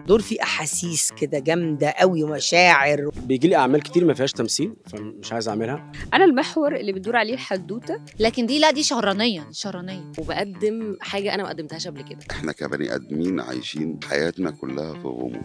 دور فيه احاسيس كده جامده قوي ومشاعر بيجي لي اعمال كتير ما فيهاش تمثيل فمش عايز اعملها انا المحور اللي بتدور عليه الحدوته لكن دي لا دي شهرانيه دي شهرانيه وبقدم حاجه انا ما قدمتهاش قبل كده احنا كبني ادمين عايشين حياتنا كلها في غموض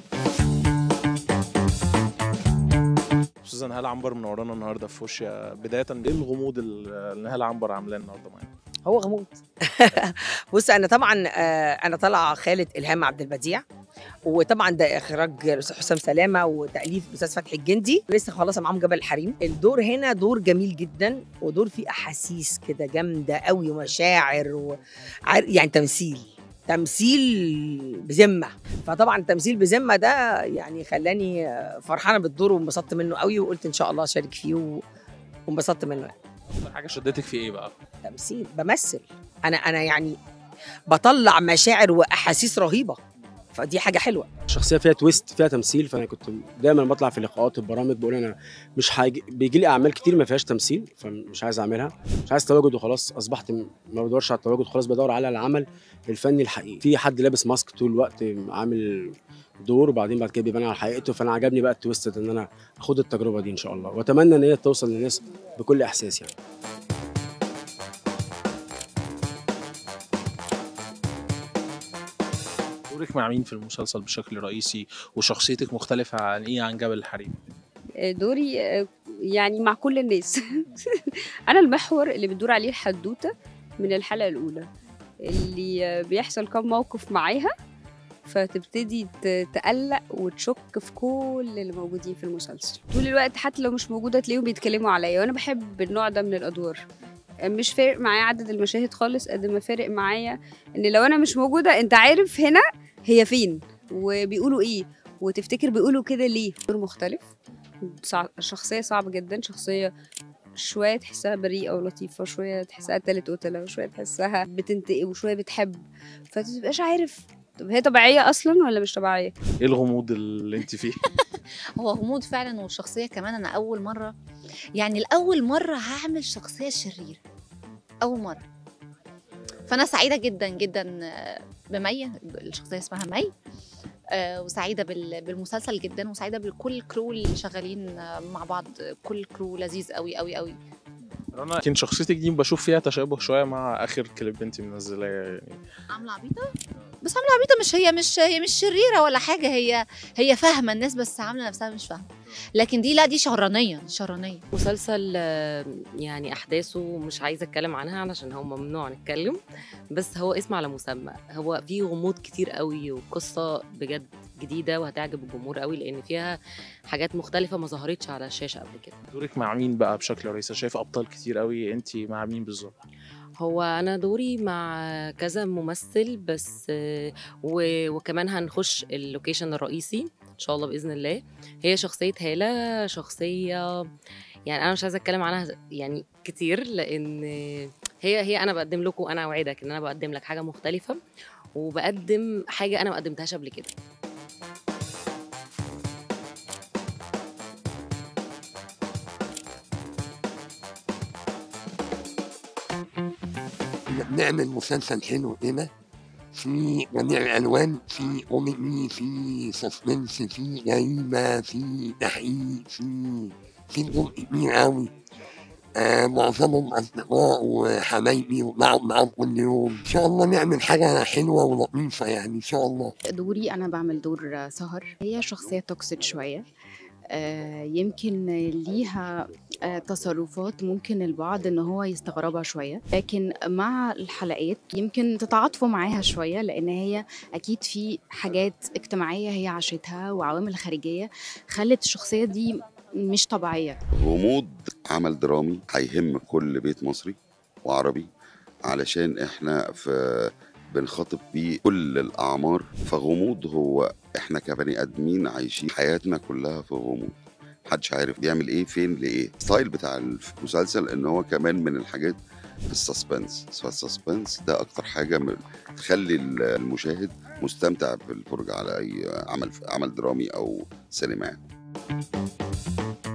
استاذه نهال عنبر منورانا النهارده في وشيا بدايه ايه الغموض اللي نهال عنبر عاملاه النهارده معانا هو غموض بص انا طبعا آه، انا طالعه خالد الهام عبد البديع وطبعا ده اخراج الاستاذ حسام سلامه وتاليف الاستاذ فتحي الجندي لسه خلصها معاهم جبل الحريم الدور هنا دور جميل جدا ودور فيه احاسيس كده جامده قوي ومشاعر و... عار- يعني تمثيل تمثيل بذمه فطبعا التمثيل بذمه ده يعني خلاني آه، فرحانه بالدور وانبسطت منه قوي وقلت ان شاء الله اشارك فيه و- وانبسطت منه يعني. اكتر حاجه شدتك في ايه بقى تمثيل بمثل انا انا يعني بطلع مشاعر واحاسيس رهيبه فدي حاجه حلوه الشخصيه فيها تويست فيها تمثيل فانا كنت دايما بطلع في لقاءات البرامج بقول انا مش حاجي بيجي لي اعمال كتير ما فيهاش تمثيل فمش عايز اعملها مش عايز تواجد وخلاص اصبحت م- ما بدورش على التواجد خلاص بدور على العمل الفني الحقيقي في حد لابس ماسك طول الوقت عامل دور وبعدين بعد كده بيبان على حقيقته فانا عجبني بقى التويست ده ان انا اخد التجربه دي ان شاء الله واتمنى ان هي توصل للناس بكل احساس يعني دورك مع مين في المسلسل بشكل رئيسي وشخصيتك مختلفه عن ايه عن جبل الحريم دوري آه، يعني مع كل الناس انا المحور اللي بتدور عليه الحدوته من الحلقه الاولى اللي آه، بيحصل كم موقف معاها فتبتدي ت- تقلق وتشك في كل اللي موجودين في المسلسل طول الوقت حتى لو مش موجوده تلاقيهم بيتكلموا عليا وانا بحب النوع ده من الادوار مش فارق معايا عدد المشاهد خالص قد ما فارق معايا ان لو انا مش موجوده انت عارف هنا هي فين وبيقولوا ايه وتفتكر بيقولوا كده ليه دور مختلف صع... شخصية صعبة جدا شخصية شوية تحسها بريئة ولطيفة شوية تحسها تالت قتلة وشوية تحسها بتنتقم وشوية بتحب فتبقاش عارف طب هي طبيعية أصلا ولا مش طبيعية ايه الغموض اللي انت فيه هو غموض فعلا والشخصيه كمان انا اول مره يعني الاول مره هعمل شخصيه شريره اول مره فانا سعيده جدا جدا آه، بمي الشخصيه اسمها مي آه، وسعيده بال- بالمسلسل جدا وسعيده بكل الكرو اللي شغالين آه، مع بعض كل كرو لذيذ قوي قوي قوي انا لكن شخصيتك دي بشوف فيها تشابه شويه مع اخر كليب انت منزلاه يعني عامله عبيطه بس عامله عبيطه مش هي مش هي مش شريره ولا حاجه هي هي فاهمه الناس بس عامله نفسها مش فاهمه لكن دي لا دي شهرانيه دي شهرانيه مسلسل آه، يعني احداثه مش عايزه اتكلم عنها علشان هو ممنوع نتكلم بس هو اسم على مسمى هو فيه غموض كتير قوي وقصه بجد جديده وهتعجب الجمهور قوي لان فيها حاجات مختلفه ما ظهرتش على الشاشه قبل كده دورك مع مين بقى بشكل رئيسي شايف ابطال كتير قوي انت مع مين بالظبط هو انا دوري مع كذا ممثل بس آه، و- وكمان هنخش اللوكيشن الرئيسي ان شاء الله باذن الله هي شخصيه هاله شخصيه يعني انا مش عايزه اتكلم عنها يعني كتير لان هي هي انا بقدم لكم انا اوعدك ان انا بقدم لك حاجه مختلفه وبقدم حاجه انا ما قدمتهاش قبل كده نعمل مسلسل حلو كده في جميع الالوان في كوميدي في سسبنس في جريمه في تحقيق في في نجوم كتير قوي آه معظمهم اصدقاء وحبايبي وبقعد معاهم كل يوم ان شاء الله نعمل حاجه حلوه ولطيفه يعني ان شاء الله دوري أنا بعمل دور سهر هي شخصية توكسيد شوية آه، يمكن ليها آه، تصرفات ممكن البعض ان هو يستغربها شويه لكن مع الحلقات يمكن تتعاطفوا معاها شويه لان هي اكيد في حاجات اجتماعيه هي عاشتها وعوامل خارجيه خلت الشخصيه دي مش طبيعيه غموض عمل درامي هيهم كل بيت مصري وعربي علشان احنا في بنخاطب بيه كل الاعمار فغموض هو احنا كبني ادمين عايشين حياتنا كلها في غموض محدش عارف بيعمل ايه فين لايه الستايل بتاع المسلسل ان هو كمان من الحاجات السسبنس فالسسبنس ده اكتر حاجه من- تخلي المشاهد مستمتع بالفرجه على اي عمل عمل درامي او سينمائي